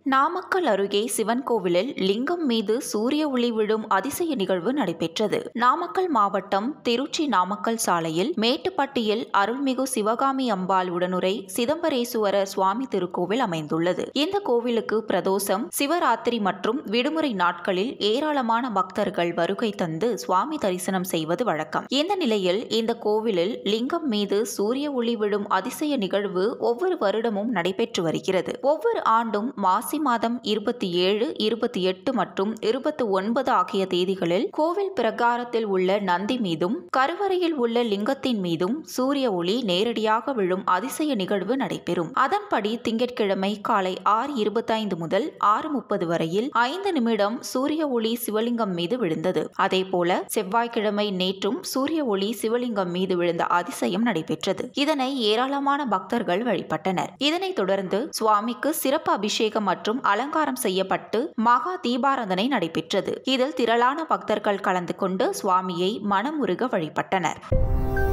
நாமக்கல் அருகே சிவன் கோவிலில் லிங்கம் மீது சூரிய ஒளி விழும் அதிசய நிகழ்வு நடைபெற்றது நாமக்கல் மாவட்டம் திருச்சி நாமக்கல் சாலையில் மேட்டுப்பட்டியில் அருள்மிகு சிவகாமி அம்பாள் உடனுரை சிதம்பரேசுவரர் சுவாமி திருக்கோவில் அமைந்துள்ளது இந்த கோவிலுக்கு பிரதோஷம் சிவராத்திரி மற்றும் விடுமுறை நாட்களில் ஏராளமான பக்தர்கள் வருகை தந்து சுவாமி தரிசனம் செய்வது வழக்கம் இந்த நிலையில் இந்த கோவிலில் லிங்கம் மீது சூரிய ஒளி விழும் அதிசய நிகழ்வு ஒவ்வொரு வருடமும் நடைபெற்று வருகிறது ஒவ்வொரு ஆண்டும் மாசி மாதம் இருபத்தி ஏழு இருபத்தி எட்டு மற்றும் இருபத்தி ஒன்பது ஆகிய தேதிகளில் கோவில் பிரகாரத்தில் உள்ள நந்தி மீதும் கருவறையில் உள்ள லிங்கத்தின் மீதும் சூரிய ஒளி நேரடியாக விழும் அதிசய நிகழ்வு நடைபெறும் அதன்படி திங்கட்கிழமை காலை ஆறு இருபத்தைந்து முதல் ஆறு முப்பது வரையில் ஐந்து நிமிடம் சூரிய ஒளி சிவலிங்கம் மீது விழுந்தது அதேபோல செவ்வாய்க்கிழமை நேற்றும் சூரிய ஒளி சிவலிங்கம் மீது விழுந்த அதிசயம் நடைபெற்றது இதனை ஏராளமான பக்தர்கள் வழிபட்டனர் இதனைத் தொடர்ந்து சுவாமிக்கு சிறப்பு அபிஷேகம் மற்றும் அலங்காரம் செய்யப்பட்டு மகா தீபாராதனை நடைபெற்றது இதில் திரளான பக்தர்கள் கலந்து கொண்டு சுவாமியை மனமுருக வழிபட்டனர்